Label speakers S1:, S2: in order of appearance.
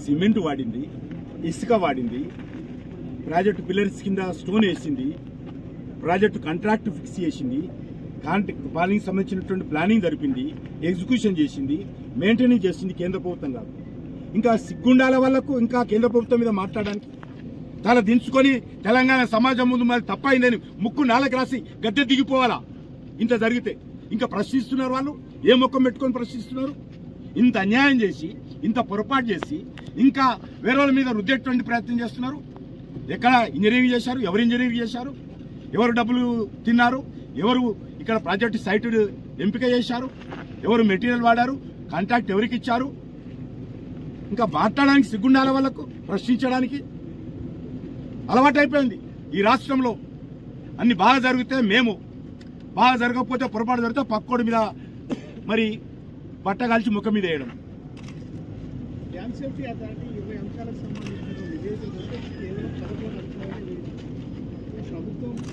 S1: cement వాడింది ఇసుక వాడింది ప్రాజెక్టు పిల్లర్స్ కింద స్టోన్ వేసింది ప్రాజెక్టు కాంట్రాక్ట్ ఫిక్స్ చేసింది కాంట్రాక్ట్ ప్లానింగ్ సంబంధించినటువంటి ప్లానింగ్ జరిపింది ఎగ్జిక్యూషన్ చేసింది మెయింటెనెన్స్ చేసింది కేంద్ర ప్రభుత్వం కాదు ఇంకా సిగ్గుండాల వాళ్ళకు ఇంకా కేంద్ర ప్రభుత్వం మీద మాట్లాడడానికి తల దించుకొని తెలంగాణ సమాజం ముందు మరి తప్పైందని ముక్కు నాలుగు రాసి గద్దె దిగిపోవాలా ఇంత జరిగితే ఇంకా ప్రశ్నిస్తున్నారు వాళ్ళు ఏ ముఖం పెట్టుకొని ప్రశ్నిస్తున్నారు ఇంత అన్యాయం చేసి ఇంత పొరపాటు చేసి ఇంకా వేరే వాళ్ళ మీద రుద్దేటువంటి ప్రయత్నం చేస్తున్నారు ఎక్కడ ఇంజనీరింగ్ చేశారు ఎవరు ఇంజనీరింగ్ చేశారు ఎవరు డబ్బులు తిన్నారు ఎవరు ఇక్కడ ప్రాజెక్ట్ సైట్ ఎంపిక చేశారు ఎవరు మెటీరియల్ వాడారు కాంట్రాక్ట్ ఎవరికి ఇచ్చారు ఇంకా మాట్లాడడానికి సిగ్గుండాల వాళ్ళకు ప్రశ్నించడానికి అలవాటైపోయింది ఈ రాష్ట్రంలో అన్ని బాగా జరిగితే మేము బాగా జరగకపోతే పొరపాటు జరిగితే పక్కోడి మీద మరి బట్ట కాల్చి ముఖం మీద వేయడం
S2: డ్యామ్ సేఫ్టీ అథారిటీ ఇరవై అంశాలకు సంబంధించిన నివేదికలు కేవలం చదువులో నడుపుకోవాలని ప్రభుత్వం